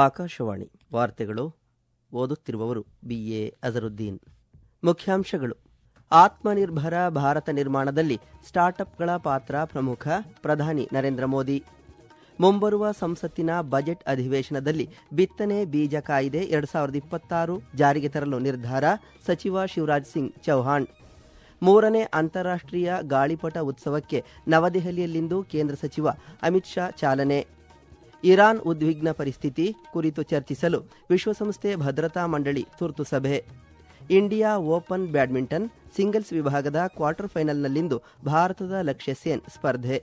ಆಕಾಶವಾಣಿ ವಾರ್ತೆಗಳು ಓದುತ್ತಿರುವವರು ಬಿಎ ಅಜರುದ್ದೀನ್ ಮುಖ್ಯಾಂಶಗಳು ಆತ್ಮನಿರ್ಭರ ಭಾರತ ನಿರ್ಮಾಣದಲ್ಲಿ ಸ್ಟಾರ್ಟ್ಅಪ್ಗಳ ಪಾತ್ರ ಪ್ರಮುಖ ಪ್ರಧಾನಿ ನರೇಂದ್ರ ಮೋದಿ ಮುಂಬರುವ ಸಂಸತ್ತಿನ ಬಜೆಟ್ ಅಧಿವೇಶನದಲ್ಲಿ ಬಿತ್ತನೆ ಬೀಜ ಕಾಯ್ದೆ ಎರಡ್ ಸಾವಿರದ ಇಪ್ಪತ್ತಾರು ಜಾರಿಗೆ ತರಲು ನಿರ್ಧಾರ ಸಚಿವ ಶಿವರಾಜ್ ಸಿಂಗ್ ಚೌಹಾಣ್ ಮೂರನೇ ಅಂತಾರಾಷ್ಟ್ರೀಯ ಗಾಳಿಪಟ ಉತ್ಸವಕ್ಕೆ ನವದೆಹಲಿಯಲ್ಲಿಂದು ಕೇಂದ್ರ ಸಚಿವ ಅಮಿತ್ ಶಾ ಚಾಲನೆ ಇರಾನ್ ಉದ್ವಿಗ್ನ ಪರಿಸ್ಥಿತಿ ಕುರಿತು ಚರ್ಚಿಸಲು ವಿಶ್ವಸಂಸ್ಥೆ ಭದ್ರತಾ ಮಂಡಳಿ ತುರ್ತು ಸಭೆ ಇಂಡಿಯಾ ಓಪನ್ ಬ್ಯಾಡ್ಮಿಂಟನ್ ಸಿಂಗಲ್ಸ್ ವಿಭಾಗದ ಕ್ವಾರ್ಟರ್ ಫೈನಲ್ನಲ್ಲಿಂದು ಭಾರತದ ಲಕ್ಷ್ಯ ಸೇನ್ ಸ್ಪರ್ಧೆ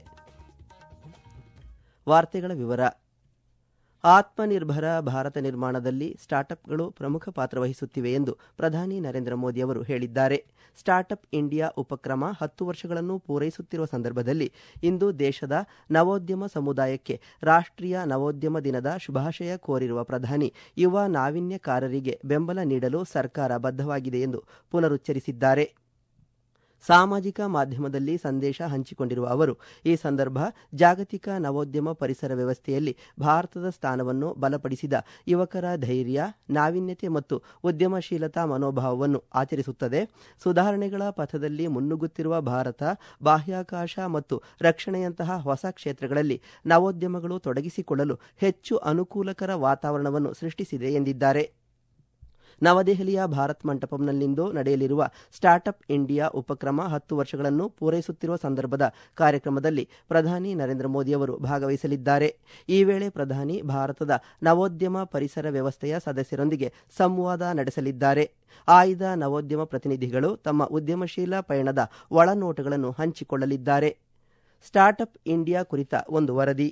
ವಾರ್ತೆಗಳ ವಿವರ ಆತ್ಮನಿರ್ಭರ ಭಾರತ ನಿರ್ಮಾಣದಲ್ಲಿ ಸ್ಟಾರ್ಟ್ಅಪ್ಗಳು ಪ್ರಮುಖ ಪಾತ್ರ ವಹಿಸುತ್ತಿವೆ ಎಂದು ಪ್ರಧಾನಿ ನರೇಂದ್ರ ಮೋದಿ ಅವರು ಹೇಳಿದ್ದಾರೆ ಸ್ಟಾರ್ಟ್ಅಪ್ ಇಂಡಿಯಾ ಉಪಕ್ರಮ ಹತ್ತು ವರ್ಷಗಳನ್ನು ಪೂರೈಸುತ್ತಿರುವ ಸಂದರ್ಭದಲ್ಲಿ ಇಂದು ದೇಶದ ನವೋದ್ಯಮ ಸಮುದಾಯಕ್ಕೆ ರಾಷ್ಟ್ರೀಯ ನವೋದ್ಯಮ ದಿನದ ಶುಭಾಶಯ ಕೋರಿರುವ ಪ್ರಧಾನಿ ಯುವ ನಾವೀನ್ಯಕಾರರಿಗೆ ಬೆಂಬಲ ನೀಡಲು ಸರ್ಕಾರ ಬದ್ಧವಾಗಿದೆ ಎಂದು ಪುನರುಚ್ಚರಿಸಿದ್ದಾರೆ ಸಾಮಾಜಿಕ ಮಾಧ್ಯಮದಲ್ಲಿ ಸಂದೇಶ ಹಂಚಿಕೊಂಡಿರುವ ಅವರು ಈ ಸಂದರ್ಭ ಜಾಗತಿಕ ನವೋದ್ಯಮ ಪರಿಸರ ವ್ಯವಸ್ಥೆಯಲ್ಲಿ ಭಾರತದ ಸ್ಥಾನವನ್ನು ಬಲಪಡಿಸಿದ ಯುವಕರ ಧೈರ್ಯ ನಾವೀನ್ಯತೆ ಮತ್ತು ಉದ್ಯಮಶೀಲತಾ ಮನೋಭಾವವನ್ನು ಆಚರಿಸುತ್ತದೆ ಸುಧಾರಣೆಗಳ ಪಥದಲ್ಲಿ ಮುನ್ನುಗ್ಗುತ್ತಿರುವ ಭಾರತ ಬಾಹ್ಯಾಕಾಶ ಮತ್ತು ರಕ್ಷಣೆಯಂತಹ ಹೊಸ ಕ್ಷೇತ್ರಗಳಲ್ಲಿ ನವೋದ್ಯಮಗಳು ತೊಡಗಿಸಿಕೊಳ್ಳಲು ಹೆಚ್ಚು ಅನುಕೂಲಕರ ವಾತಾವರಣವನ್ನು ಸೃಷ್ಟಿಸಿದೆ ಎಂದಿದ್ದಾರೆ ನವದೆಹಲಿಯ ಭಾರತ್ ಮಂಟಪಂನಲ್ಲಿಂದು ನಡೆಯಲಿರುವ ಸ್ಟಾರ್ಟ್ಅಪ್ ಇಂಡಿಯಾ ಉಪಕ್ರಮ ಹತ್ತು ವರ್ಷಗಳನ್ನು ಪೂರೈಸುತ್ತಿರುವ ಸಂದರ್ಭದ ಕಾರ್ಯಕ್ರಮದಲ್ಲಿ ಪ್ರಧಾನಿ ನರೇಂದ್ರ ಮೋದಿ ಅವರು ಭಾಗವಹಿಸಲಿದ್ದಾರೆ ಈ ವೇಳೆ ಪ್ರಧಾನಿ ಭಾರತದ ನವೋದ್ಯಮ ಪರಿಸರ ವ್ಯವಸ್ಥೆಯ ಸದಸ್ಯರೊಂದಿಗೆ ಸಂವಾದ ನಡೆಸಲಿದ್ದಾರೆ ಆಯ್ದ ನವೋದ್ಯಮ ಪ್ರತಿನಿಧಿಗಳು ತಮ್ಮ ಉದ್ಯಮಶೀಲ ಪಯಣದ ಒಳನೋಟಗಳನ್ನು ಹಂಚಿಕೊಳ್ಳಲಿದ್ದಾರೆ ಸ್ಟಾರ್ಟ್ಅಪ್ ಇಂಡಿಯಾ ಕುರಿತ ಒಂದು ವರದಿ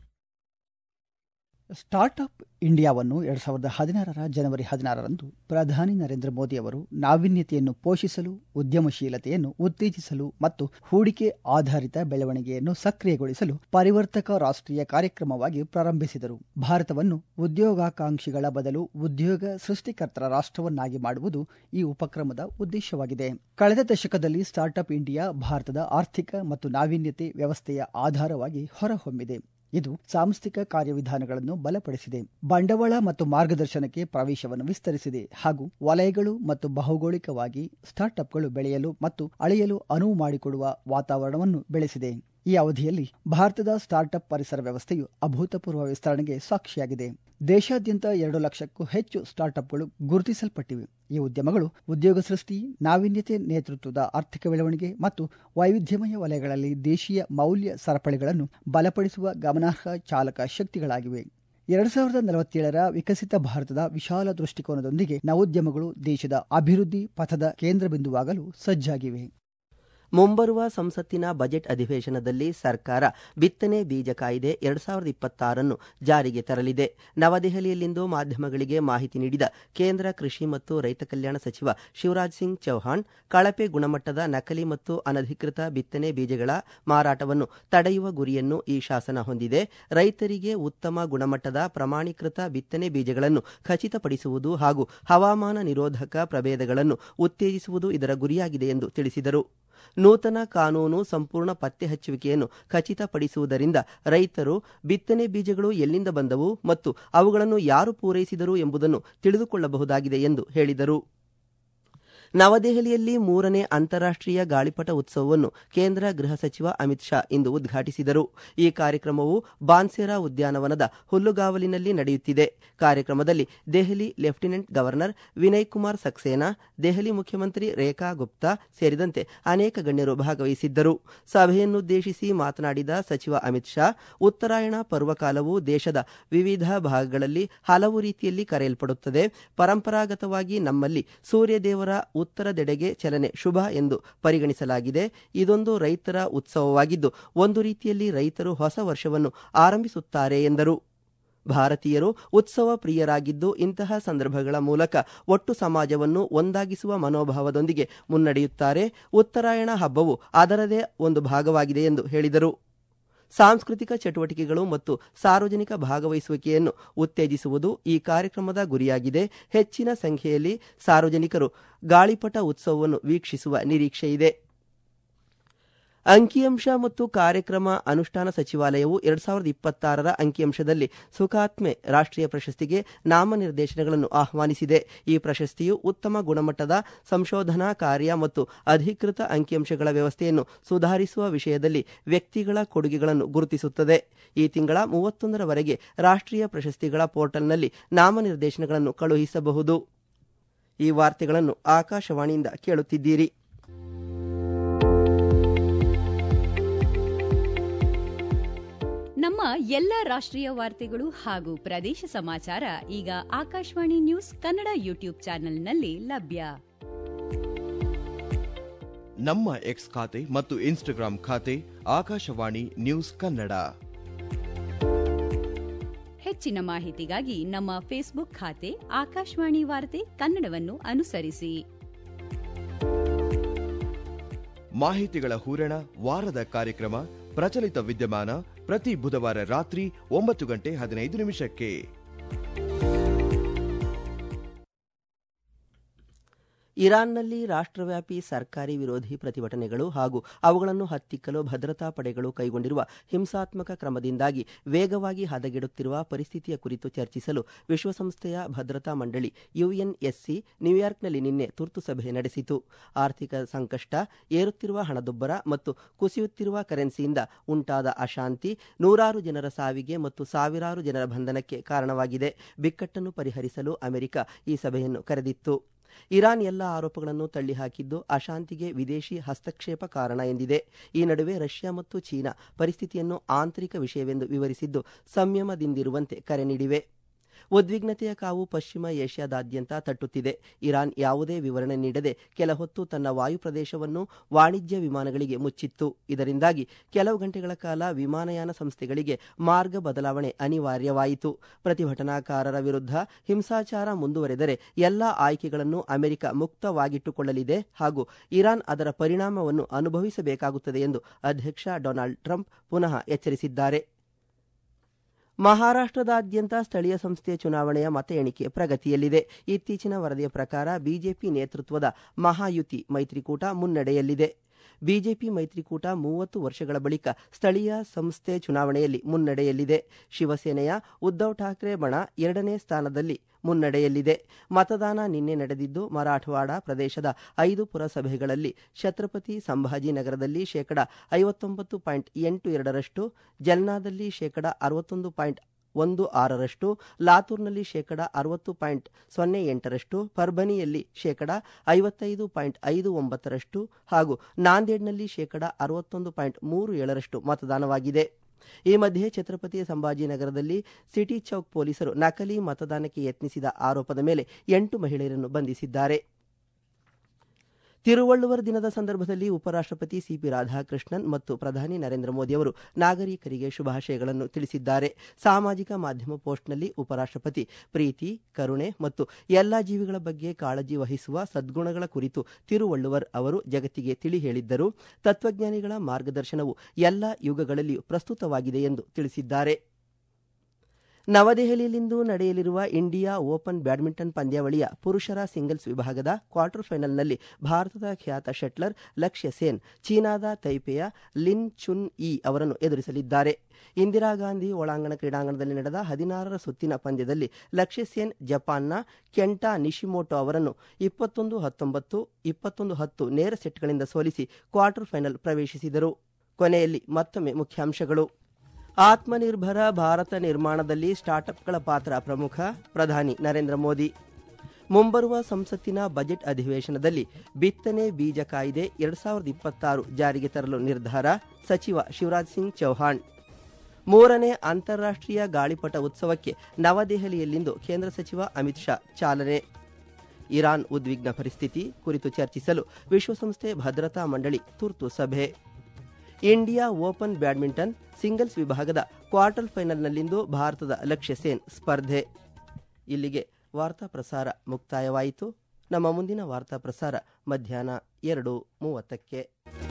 ಸ್ಟಾರ್ಟ್ಅಪ್ ಇಂಡಿಯಾವನ್ನು ಎರಡ್ ಸಾವಿರದ ಹದಿನಾರರ ಜನವರಿ ಹದಿನಾರರಂದು ಪ್ರಧಾನಿ ನರೇಂದ್ರ ಮೋದಿ ಅವರು ನಾವೀನ್ಯತೆಯನ್ನು ಪೋಷಿಸಲು ಉದ್ಯಮಶೀಲತೆಯನ್ನು ಉತ್ತೇಜಿಸಲು ಮತ್ತು ಹೂಡಿಕೆ ಆಧಾರಿತ ಬೆಳವಣಿಗೆಯನ್ನು ಸಕ್ರಿಯಗೊಳಿಸಲು ಪರಿವರ್ತಕ ರಾಷ್ಟ್ರೀಯ ಕಾರ್ಯಕ್ರಮವಾಗಿ ಪ್ರಾರಂಭಿಸಿದರು ಭಾರತವನ್ನು ಉದ್ಯೋಗಾಕಾಂಕ್ಷಿಗಳ ಬದಲು ಉದ್ಯೋಗ ಸೃಷ್ಟಿಕರ್ತರ ರಾಷ್ಟ್ರವನ್ನಾಗಿ ಮಾಡುವುದು ಈ ಉಪಕ್ರಮದ ಉದ್ದೇಶವಾಗಿದೆ ಕಳೆದ ದಶಕದಲ್ಲಿ ಸ್ಟಾರ್ಟ್ಅಪ್ ಇಂಡಿಯಾ ಭಾರತದ ಆರ್ಥಿಕ ಮತ್ತು ನಾವೀನ್ಯತೆ ವ್ಯವಸ್ಥೆಯ ಆಧಾರವಾಗಿ ಹೊರಹೊಮ್ಮಿದೆ ಇದು ಸಾಂಸ್ಥಿಕ ಕಾರ್ಯವಿಧಾನಗಳನ್ನು ಬಲಪಡಿಸಿದೆ ಬಂಡವಾಳ ಮತ್ತು ಮಾರ್ಗದರ್ಶನಕ್ಕೆ ಪ್ರವೇಶವನ್ನು ವಿಸ್ತರಿಸಿದೆ ಹಾಗೂ ವಲಯಗಳು ಮತ್ತು ಭೌಗೋಳಿಕವಾಗಿ ಸ್ಟಾರ್ಟ್ಅಪ್ಗಳು ಬೆಳೆಯಲು ಮತ್ತು ಅಳೆಯಲು ಅನುವು ಮಾಡಿಕೊಡುವ ವಾತಾವರಣವನ್ನು ಬೆಳೆಸಿದೆ ಈ ಅವಧಿಯಲ್ಲಿ ಭಾರತದ ಸ್ಟಾರ್ಟ್ಅಪ್ ಪರಿಸರ ವ್ಯವಸ್ಥೆಯು ಅಭೂತಪೂರ್ವ ವಿಸ್ತರಣೆಗೆ ಸಾಕ್ಷಿಯಾಗಿದೆ ದೇಶಾದ್ಯಂತ ಎರಡು ಲಕ್ಷಕ್ಕೂ ಹೆಚ್ಚು ಸ್ಟಾರ್ಟ್ಅಪ್ಗಳು ಗುರುತಿಸಲ್ಪಟ್ಟಿವೆ ಈ ಉದ್ಯಮಗಳು ಉದ್ಯೋಗ ಸೃಷ್ಟಿ ನಾವೀನ್ಯತೆ ನೇತೃತ್ವದ ಆರ್ಥಿಕ ಬೆಳವಣಿಗೆ ಮತ್ತು ವೈವಿಧ್ಯಮಯ ವಲಯಗಳಲ್ಲಿ ದೇಶೀಯ ಮೌಲ್ಯ ಸರಪಳಿಗಳನ್ನು ಬಲಪಡಿಸುವ ಗಮನಾರ್ಹ ಚಾಲಕ ಶಕ್ತಿಗಳಾಗಿವೆ ಎರಡ್ ಸಾವಿರದ ನಲವತ್ತೇಳರ ವಿಕಸಿತ ಭಾರತದ ವಿಶಾಲ ದೃಷ್ಟಿಕೋನದೊಂದಿಗೆ ನವೋದ್ಯಮಗಳು ದೇಶದ ಅಭಿವೃದ್ಧಿ ಪಥದ ಕೇಂದ್ರ ಬಿಂದುವಾಗಲು ಸಜ್ಜಾಗಿವೆ ಮುಂಬರುವ ಸಂಸತ್ತಿನ ಬಜೆಟ್ ಅಧಿವೇಶನದಲ್ಲಿ ಸರ್ಕಾರ ಬಿತ್ತನೆ ಬೀಜ ಕಾಯ್ದೆ ಎರಡ್ ಸಾವಿರದ ಇಪ್ಪತ್ತಾರನ್ನು ಜಾರಿಗೆ ತರಲಿದೆ ನವದೆಹಲಿಯಲ್ಲಿಂದು ಮಾಧ್ಯಮಗಳಿಗೆ ಮಾಹಿತಿ ನೀಡಿದ ಕೇಂದ್ರ ಕೃಷಿ ಮತ್ತು ರೈತ ಕಲ್ಯಾಣ ಸಚಿವ ಶಿವರಾಜ್ ಸಿಂಗ್ ಚೌಹಾಣ್ ಕಳಪೆ ಗುಣಮಟ್ಟದ ನಕಲಿ ಮತ್ತು ಅನಧಿಕೃತ ಬಿತ್ತನೆ ಬೀಜಗಳ ಮಾರಾಟವನ್ನು ತಡೆಯುವ ಗುರಿಯನ್ನು ಈ ಶಾಸನ ಹೊಂದಿದೆ ರೈತರಿಗೆ ಉತ್ತಮ ಗುಣಮಟ್ಟದ ಪ್ರಮಾಣೀಕೃತ ಬಿತ್ತನೆ ಬೀಜಗಳನ್ನು ಖಚಿತಪಡಿಸುವುದು ಹಾಗೂ ಹವಾಮಾನ ನಿರೋಧಕ ಪ್ರಭೇದಗಳನ್ನು ಉತ್ತೇಜಿಸುವುದು ಇದರ ಗುರಿಯಾಗಿದೆ ಎಂದು ತಿಳಿಸಿದರು ನೂತನ ಕಾನೂನು ಸಂಪೂರ್ಣ ಪತ್ತೆ ಹಚ್ಚುವಿಕೆಯನ್ನು ಖಚಿತಪಡಿಸುವುದರಿಂದ ರೈತರು ಬಿತ್ತನೆ ಬೀಜಗಳು ಎಲ್ಲಿಂದ ಬಂದವು ಮತ್ತು ಅವುಗಳನ್ನು ಯಾರು ಪೂರೈಸಿದರು ಎಂಬುದನ್ನು ತಿಳಿದುಕೊಳ್ಳಬಹುದಾಗಿದೆ ಎಂದು ಹೇಳಿದರು ನವದೆಹಲಿಯಲ್ಲಿ ಮೂರನೇ ಅಂತಾರಾಷ್ಟ್ರೀಯ ಗಾಳಿಪಟ ಉತ್ಸವವನ್ನು ಕೇಂದ್ರ ಗೃಹ ಸಚಿವ ಅಮಿತ್ ಶಾ ಇಂದು ಉದ್ಘಾಟಿಸಿದರು ಈ ಕಾರ್ಯಕ್ರಮವು ಬಾನ್ಸೆರಾ ಉದ್ಯಾನವನದ ಹುಲ್ಲುಗಾವಲಿನಲ್ಲಿ ನಡೆಯುತ್ತಿದೆ ಕಾರ್ಯಕ್ರಮದಲ್ಲಿ ದೆಹಲಿ ಲೆಫ್ಟಿನೆಂಟ್ ಗವರ್ನರ್ ವಿನಯ್ ಕುಮಾರ್ ಸಕ್ಸೇನಾ ದೆಹಲಿ ಮುಖ್ಯಮಂತ್ರಿ ರೇಖಾ ಗುಪ್ತಾ ಸೇರಿದಂತೆ ಅನೇಕ ಗಣ್ಯರು ಭಾಗವಹಿಸಿದ್ದರು ಸಭೆಯನ್ನುದ್ದೇಶಿಸಿ ಮಾತನಾಡಿದ ಸಚಿವ ಅಮಿತ್ ಶಾ ಉತ್ತರಾಯಣ ಪರ್ವಕಾಲವು ದೇಶದ ವಿವಿಧ ಭಾಗಗಳಲ್ಲಿ ಹಲವು ರೀತಿಯಲ್ಲಿ ಕರೆಯಲ್ಪಡುತ್ತದೆ ಪರಂಪರಾಗತವಾಗಿ ನಮ್ಮಲ್ಲಿ ಸೂರ್ಯದೇವರ ಉತ್ತರದೆಡೆಗೆ ಚಲನೆ ಶುಭ ಎಂದು ಪರಿಗಣಿಸಲಾಗಿದೆ ಇದೊಂದು ರೈತರ ಉತ್ಸವವಾಗಿದ್ದು ಒಂದು ರೀತಿಯಲ್ಲಿ ರೈತರು ಹೊಸ ವರ್ಷವನ್ನು ಆರಂಭಿಸುತ್ತಾರೆ ಎಂದರು ಭಾರತೀಯರು ಉತ್ಸವ ಪ್ರಿಯರಾಗಿದ್ದು ಇಂತಹ ಸಂದರ್ಭಗಳ ಮೂಲಕ ಒಟ್ಟು ಸಮಾಜವನ್ನು ಒಂದಾಗಿಸುವ ಮನೋಭಾವದೊಂದಿಗೆ ಮುನ್ನಡೆಯುತ್ತಾರೆ ಉತ್ತರಾಯಣ ಹಬ್ಬವು ಅದರದೇ ಒಂದು ಭಾಗವಾಗಿದೆ ಎಂದು ಹೇಳಿದರು ಸಾಂಸ್ಕೃತಿಕ ಚಟುವಟಿಕೆಗಳು ಮತ್ತು ಸಾರ್ವಜನಿಕ ಭಾಗವಹಿಸುವಿಕೆಯನ್ನು ಉತ್ತೇಜಿಸುವುದು ಈ ಕಾರ್ಯಕ್ರಮದ ಗುರಿಯಾಗಿದೆ ಹೆಚ್ಚಿನ ಸಂಖ್ಯೆಯಲ್ಲಿ ಸಾರ್ವಜನಿಕರು ಗಾಳಿಪಟ ಉತ್ಸವವನ್ನು ವೀಕ್ಷಿಸುವ ನಿರೀಕ್ಷೆಯಿದೆ ಅಂಕಿಅಂಶ ಮತ್ತು ಕಾರ್ಯಕ್ರಮ ಅನುಷ್ಠಾನ ಸಚಿವಾಲಯವು ಎರಡ್ ಸಾವಿರದ ಇಪ್ಪತ್ತಾರರ ಅಂಕಿಅಂಶದಲ್ಲಿ ಸುಖಾತ್ಮೆ ರಾಷ್ಟ್ರೀಯ ಪ್ರಶಸ್ತಿಗೆ ನಾಮನಿರ್ದೇಶನಗಳನ್ನು ಆಹ್ವಾನಿಸಿದೆ ಈ ಪ್ರಶಸ್ತಿಯು ಉತ್ತಮ ಗುಣಮಟ್ಟದ ಸಂಶೋಧನಾ ಕಾರ್ಯ ಮತ್ತು ಅಧಿಕೃತ ಅಂಕಿಅಂಶಗಳ ವ್ಯವಸ್ಥೆಯನ್ನು ಸುಧಾರಿಸುವ ವಿಷಯದಲ್ಲಿ ವ್ಯಕ್ತಿಗಳ ಕೊಡುಗೆಗಳನ್ನು ಗುರುತಿಸುತ್ತದೆ ಈ ತಿಂಗಳ ಮೂವತ್ತೊಂದರವರೆಗೆ ರಾಷ್ಟ್ರೀಯ ಪ್ರಶಸ್ತಿಗಳ ಪೋರ್ಟಲ್ನಲ್ಲಿ ನಾಮನಿರ್ದೇಶನಗಳನ್ನು ಕಳುಹಿಸಬಹುದು ಈ ವಾರ್ತೆಗಳನ್ನು ಆಕಾಶವಾಣಿಯಿಂದ ಕೇಳುತ್ತಿದ್ದೀರಿ ನಮ್ಮ ಎಲ್ಲ ರಾಷ್ಟ್ರೀಯ ವಾರ್ತೆಗಳು ಹಾಗೂ ಪ್ರದೇಶ ಸಮಾಚಾರ ಈಗ ಆಕಾಶವಾಣಿ ನ್ಯೂಸ್ ಕನ್ನಡ ಯೂಟ್ಯೂಬ್ ಚಾನೆಲ್ನಲ್ಲಿ ಲಭ್ಯ ನಮ್ಮ ಎಕ್ಸ್ ಖಾತೆ ಮತ್ತು ಇನ್ಸ್ಟಾಗ್ರಾಂ ಖಾತೆ ಆಕಾಶವಾಣಿ ನ್ಯೂಸ್ ಕನ್ನಡ ಹೆಚ್ಚಿನ ಮಾಹಿತಿಗಾಗಿ ನಮ್ಮ ಫೇಸ್ಬುಕ್ ಖಾತೆ ಆಕಾಶವಾಣಿ ವಾರ್ತೆ ಕನ್ನಡವನ್ನು ಅನುಸರಿಸಿ ಮಾಹಿತಿಗಳ ಹೂರಣ ವಾರದ ಕಾರ್ಯಕ್ರಮ ಪ್ರಚಲಿತ ವಿದ್ಯಮಾನ ಪ್ರತಿ ಬುಧವಾರ ರಾತ್ರಿ ಒಂಬತ್ತು ಗಂಟೆ ಹದಿನೈದು ನಿಮಿಷಕ್ಕೆ ಇರಾನ್ನಲ್ಲಿ ರಾಷ್ಟ್ರವ್ಯಾಪಿ ಸರ್ಕಾರಿ ವಿರೋಧಿ ಪ್ರತಿಭಟನೆಗಳು ಹಾಗೂ ಅವುಗಳನ್ನು ಹತ್ತಿಕ್ಕಲು ಭದ್ರತಾ ಪಡೆಗಳು ಕೈಗೊಂಡಿರುವ ಹಿಂಸಾತ್ಮಕ ಕ್ರಮದಿಂದಾಗಿ ವೇಗವಾಗಿ ಹದಗೆಡುತ್ತಿರುವ ಪರಿಸ್ಥಿತಿಯ ಕುರಿತು ಚರ್ಚಿಸಲು ವಿಶ್ವಸಂಸ್ಥೆಯ ಭದ್ರತಾ ಮಂಡಳಿ ಯುಎನ್ಎಸ್ಸಿ ನ್ಯೂಯಾರ್ಕ್ನಲ್ಲಿ ನಿನ್ನೆ ತುರ್ತು ಸಭೆ ನಡೆಸಿತು ಆರ್ಥಿಕ ಸಂಕಷ್ಟ ಏರುತ್ತಿರುವ ಹಣದುಬ್ಬರ ಮತ್ತು ಕುಸಿಯುತ್ತಿರುವ ಕರೆನ್ಸಿಯಿಂದ ಉಂಟಾದ ಅಶಾಂತಿ ನೂರಾರು ಜನರ ಸಾವಿಗೆ ಮತ್ತು ಸಾವಿರಾರು ಜನರ ಬಂಧನಕ್ಕೆ ಕಾರಣವಾಗಿದೆ ಬಿಕ್ಕಟ್ಟನ್ನು ಪರಿಹರಿಸಲು ಅಮೆರಿಕ ಈ ಸಭೆಯನ್ನು ಕರೆದಿತ್ತು ಇರಾನ್ ಎಲ್ಲ ಆರೋಪಗಳನ್ನು ತಳ್ಳಿಹಾಕಿದ್ದು ಅಶಾಂತಿಗೆ ವಿದೇಶಿ ಹಸ್ತಕ್ಷೇಪ ಕಾರಣ ಎಂದಿದೆ ಈ ನಡುವೆ ರಷ್ಯಾ ಮತ್ತು ಚೀನಾ ಪರಿಸ್ಥಿತಿಯನ್ನು ಆಂತರಿಕ ವಿಷಯವೆಂದು ವಿವರಿಸಿದ್ದು ಸಂಯಮದಿಂದಿರುವಂತೆ ಕರೆ ನೀಡಿವೆ ಉದ್ವಿಗ್ನತೆಯ ಕಾವು ಪಶ್ಚಿಮ ಏಷ್ಯಾದಾದ್ಯಂತ ತಟ್ಟುತ್ತಿದೆ ಇರಾನ್ ಯಾವುದೇ ವಿವರಣೆ ನೀಡದೆ ಕೆಲ ಹೊತ್ತು ತನ್ನ ವಾಯು ಪ್ರದೇಶವನ್ನು ವಾಣಿಜ್ಯ ವಿಮಾನಗಳಿಗೆ ಮುಚ್ಚಿತ್ತು ಇದರಿಂದಾಗಿ ಕೆಲವು ಗಂಟೆಗಳ ಕಾಲ ವಿಮಾನಯಾನ ಸಂಸ್ಥೆಗಳಿಗೆ ಮಾರ್ಗ ಬದಲಾವಣೆ ಅನಿವಾರ್ಯವಾಯಿತು ಪ್ರತಿಭಟನಾಕಾರರ ವಿರುದ್ಧ ಹಿಂಸಾಚಾರ ಮುಂದುವರೆದರೆ ಎಲ್ಲಾ ಆಯ್ಕೆಗಳನ್ನು ಅಮೆರಿಕ ಮುಕ್ತವಾಗಿಟ್ಟುಕೊಳ್ಳಲಿದೆ ಹಾಗೂ ಇರಾನ್ ಅದರ ಪರಿಣಾಮವನ್ನು ಅನುಭವಿಸಬೇಕಾಗುತ್ತದೆ ಎಂದು ಅಧ್ಯಕ್ಷ ಡೊನಾಲ್ಡ್ ಟ್ರಂಪ್ ಪುನಃ ಎಚ್ಚರಿಸಿದ್ದಾರೆ ಮಹಾರಾಷ್ಟ್ರದಾದ್ಯಂತ ಸ್ಥಳೀಯ ಸಂಸ್ಥೆ ಚುನಾವಣೆಯ ಮತ ಎಣಿಕೆ ಪ್ರಗತಿಯಲ್ಲಿದೆ ಇತ್ತೀಚಿನ ವರದಿಯ ಪ್ರಕಾರ ಬಿಜೆಪಿ ನೇತೃತ್ವದ ಮಹಾಯುತಿ ಮೈತ್ರಿಕೂಟ ಮುನ್ನಡೆಯಲ್ಲಿದೆ ಬಿಜೆಪಿ ಮೈತ್ರಿಕೂಟ ಮೂವತ್ತು ವರ್ಷಗಳ ಬಳಿಕ ಸ್ಥಳೀಯ ಸಂಸ್ಥೆ ಚುನಾವಣೆಯಲ್ಲಿ ಮುನ್ನಡೆಯಲ್ಲಿದೆ ಶಿವಸೇನೆಯ ಉದ್ದವ್ ಠಾಕ್ರೆ ಬಣ ಎರಡನೇ ಸ್ಥಾನದಲ್ಲಿ ಮುನ್ನಡೆಯಲ್ಲಿದೆ ಮತದಾನ ನಿನ್ನೆ ನಡೆದಿದ್ದು ಮರಾಠವಾಡ ಪ್ರದೇಶದ ಐದು ಪುರಸಭೆಗಳಲ್ಲಿ ಛತ್ರಪತಿ ಸಂಭಾಜಿನಗರದಲ್ಲಿ ಶೇಕಡ ಐವತ್ತೊಂಬತ್ತು ಪಾಯಿಂಟ್ ಎಂಟು ಎರಡರಷ್ಟು ಜಲ್ನಾದಲ್ಲಿ ಶೇಕಡ ಅರವತ್ತೊಂದು ಪಾಯಿಂಟ್ ಒಂದು ಆರರಷ್ಟು ಲಾತೂರ್ನಲ್ಲಿ ಶೇಕಡ ಅರವತ್ತು ಪಾಯಿಂಟ್ ಸೊನ್ನೆ ಎಂಟರಷ್ಟು ಪರ್ಬನಿಯಲ್ಲಿ ಶೇಕಡ ಐವತ್ತೈದು ಪಾಯಿಂಟ್ ಐದು ಒಂಬತ್ತರಷ್ಟು ಹಾಗೂ ನಾಂದೇಡ್ನಲ್ಲಿ ಶೇಕಡ ಅರವತ್ತೊಂದು ಪಾಯಿಂಟ್ ಮೂರು ಏಳರಷ್ಟು ಮತದಾನವಾಗಿದೆ ಈ ಮಧ್ಯೆ ಛತ್ರಪತಿ ಸಂಭಾಜಿನಗರದಲ್ಲಿ ಸಿಟಿ ಚೌಕ್ ಪೊಲೀಸರು ನಕಲಿ ಮತದಾನಕ್ಕೆ ಯತ್ನಿಸಿದ ಆರೋಪದ ಮೇಲೆ ಎಂಟು ಮಹಿಳೆಯರನ್ನು ಬಂಧಿಸಿದ್ದಾರೆ ತಿರುವಳ್ಳುವರ್ ದಿನದ ಸಂದರ್ಭದಲ್ಲಿ ಉಪರಾಷ್ಟಪತಿ ಸಿಪಿ ರಾಧಾಕೃಷ್ಣನ್ ಮತ್ತು ಪ್ರಧಾನಿ ನರೇಂದ್ರ ಮೋದಿ ಅವರು ನಾಗರಿಕರಿಗೆ ಶುಭಾಶಯಗಳನ್ನು ತಿಳಿಸಿದ್ದಾರೆ ಸಾಮಾಜಿಕ ಮಾಧ್ಯಮ ಪೋಸ್ಟ್ನಲ್ಲಿ ಉಪರಾಷ್ಟಪತಿ ಪ್ರೀತಿ ಕರುಣೆ ಮತ್ತು ಎಲ್ಲಾ ಜೀವಿಗಳ ಬಗ್ಗೆ ಕಾಳಜಿ ವಹಿಸುವ ಸದ್ಗುಣಗಳ ಕುರಿತು ತಿರುವಳ್ಳುವರ್ ಅವರು ಜಗತ್ತಿಗೆ ತಿಳಿ ಹೇಳಿದ್ದರು ತತ್ವಜ್ಞಾನಿಗಳ ಮಾರ್ಗದರ್ಶನವು ಎಲ್ಲ ಯುಗಗಳಲ್ಲಿಯೂ ಪ್ರಸ್ತುತವಾಗಿದೆ ಎಂದು ತಿಳಿಸಿದ್ದಾರೆ ನವದೆಹಲಿಯಲ್ಲಿಂದು ನಡೆಯಲಿರುವ ಇಂಡಿಯಾ ಓಪನ್ ಬ್ಯಾಡ್ಮಿಂಟನ್ ಪಂದ್ಯಾವಳಿಯ ಪುರುಷರ ಸಿಂಗಲ್ಸ್ ವಿಭಾಗದ ಕ್ವಾರ್ಟರ್ ಫೈನಲ್ನಲ್ಲಿ ಭಾರತದ ಖ್ಯಾತ ಶಟ್ಲರ್ ಲಕ್ಷ್ಯ ಸೇನ್ ಚೀನಾದ ತೈಪೆಯ ಲಿನ್ ಚುನ್ ಇ ಅವರನ್ನು ಎದುರಿಸಲಿದ್ದಾರೆ ಇಂದಿರಾ ಗಾಂಧಿ ಒಳಾಂಗಣ ಕ್ರೀಡಾಂಗಣದಲ್ಲಿ ನಡೆದ ಹದಿನಾರರ ಸುತ್ತಿನ ಪಂದ್ಯದಲ್ಲಿ ಲಕ್ಷ್ಯ ಸೇನ್ ಜಪಾನ್ನ ಕೆಂಟಾ ನಿಶಿಮೋಟೋ ಅವರನ್ನು ಇಪ್ಪತ್ತೊಂದು ಹತ್ತೊಂಬತ್ತು ಇಪ್ಪತ್ತೊಂದು ಹತ್ತು ನೇರ ಸೆಟ್ಗಳಿಂದ ಸೋಲಿಸಿ ಕ್ವಾರ್ಟರ್ ಫೈನಲ್ ಪ್ರವೇಶಿಸಿದರು ಕೊನೆಯಲ್ಲಿ ಮತ್ತೊಮ್ಮೆ ಮುಖ್ಯಾಂಶಗಳು ಆತ್ಮನಿರ್ಭರ ಭಾರತ ನಿರ್ಮಾಣದಲ್ಲಿ ಸ್ಟಾರ್ಟ್ಅಪ್ಗಳ ಪಾತ್ರ ಪ್ರಮುಖ ಪ್ರಧಾನಿ ನರೇಂದ್ರ ಮೋದಿ ಮುಂಬರುವ ಸಂಸತ್ತಿನ ಬಜೆಟ್ ಅಧಿವೇಶನದಲ್ಲಿ ಬಿತ್ತನೆ ಬೀಜ ಕಾಯ್ದೆ ಎರಡ್ ಸಾವಿರದ ಇಪ್ಪತ್ತಾರು ಜಾರಿಗೆ ತರಲು ನಿರ್ಧಾರ ಸಚಿವ ಶಿವರಾಜ್ ಸಿಂಗ್ ಚೌಹಾಣ್ ಮೂರನೇ ಅಂತಾರಾಷ್ಟ್ರೀಯ ಗಾಳಿಪಟ ಉತ್ಸವಕ್ಕೆ ನವದೆಹಲಿಯಲ್ಲಿಂದು ಕೇಂದ್ರ ಸಚಿವ ಅಮಿತ್ ಶಾ ಚಾಲನೆ ಇರಾನ್ ಉದ್ವಿಗ್ನ ಪರಿಸ್ಥಿತಿ ಕುರಿತು ಚರ್ಚಿಸಲು ವಿಶ್ವಸಂಸ್ಥೆ ಭದ್ರತಾ ಮಂಡಳಿ ತುರ್ತು ಸಭೆ ಇಂಡಿಯಾ ಓಪನ್ ಬ್ಯಾಡ್ಮಿಂಟನ್ ಸಿಂಗಲ್ಸ್ ವಿಭಾಗದ ಕ್ವಾರ್ಟರ್ ಫೈನಲ್ನಲ್ಲಿಂದು ಭಾರತದ ಲಕ್ಷ್ಯ ಸೇನ್ ಸ್ಪರ್ಧೆ ಇಲ್ಲಿಗೆ ವಾರ್ತಾ ಪ್ರಸಾರ ಮುಕ್ತಾಯವಾಯಿತು ನಮ್ಮ ಮುಂದಿನ ವಾರ್ತಾ ಪ್ರಸಾರ ಮಧ್ಯಾಹ್ನ ಎರಡು ಮೂವತ್ತಕ್ಕೆ